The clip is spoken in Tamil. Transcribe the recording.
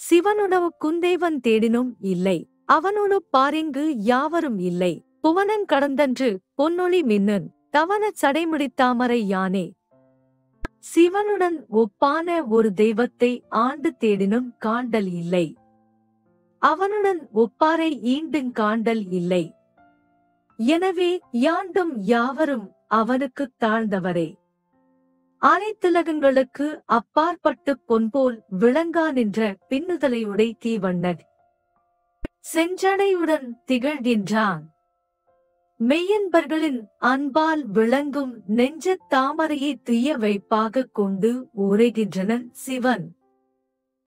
சிவனுடவு குந்தேவன் தேடினும் இல்லை அவனோடு பாரிங்கு யாவரும் இல்லை புவனன் கடந்தன்று பொன்னொளி மின்னன் தவன சடைமுடித்தாமரை யானே சிவனுடன் ஒப்பான ஒரு தெய்வத்தை ஆண்டு தேடினும் காண்டல் இல்லை அவனுடன் ஒப்பாரை ஈண்டுங் காண்டல் இல்லை எனவே யாண்டும் யாவரும் அவனுக்குத் தாழ்ந்தவரே அனைத்துலகங்களுக்கு அப்பாற்பட்டு பொன்போல் விளங்கா நின்ற பின்னுதலையுடை தீவண்ணன் செஞ்சடையுடன் திகழ்கின்றான் மெய்யன்பர்களின் அன்பால் விளங்கும் நெஞ்சத் தாமரையை துய்ய வைப்பாகக் கொண்டு உரைகின்றனன் சிவன்